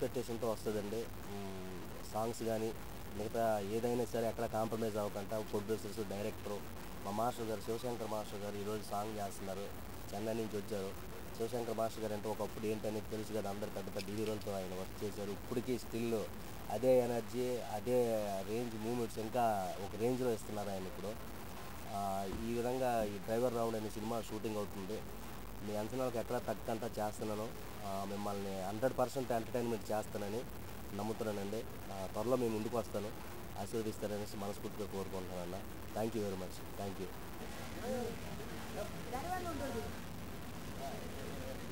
ఎక్స్పెక్టేషన్తో వస్తుందండి మ్మ్, సాంగ్స్ కానీ మిగతా ఏదైనా సరే ఎక్కడ కాంప్రమైజ్ అవ్వకుండా ప్రొడ్యూసర్స్ డైరెక్టరు మా మాస్టర్ గారు శివశంకర్ మాస్టర్ గారు ఈరోజు సాంగ్ చేస్తున్నారు చెన్నై నుంచి వచ్చారు శివశంకర్ మాస్టర్ గారు అంటే ఒకప్పుడు ఏంటనేది తెలుసు కదా అందరు పెద్ద పెద్ద హీరోలతో ఆయన వర్క్ చేశారు ఇప్పటికీ స్టిల్ అదే ఎనర్జీ అదే రేంజ్ మూమెంట్స్ ఇంకా ఒక రేంజ్లో ఇస్తున్నారు ఆయన ఇప్పుడు ఆ, ఈ విధంగా ఈ డ్రైవర్ రౌండ్ అనే సినిమా షూటింగ్ అవుతుంది మీ అంచనాలకు ఎక్కడ తగ్గంతా చేస్తున్నాను ఆ, మిమ్మల్ని హండ్రెడ్ పర్సెంట్ ఎంటర్టైన్మెంట్ చేస్తానని నమ్ముతున్నానండి ఆ, త్వరలో మేము ముందుకు వస్తాను ఆశీర్వదిస్తారనేసి మనస్ఫూర్తిగా కోరుకుంటున్నాను thank you very much thank you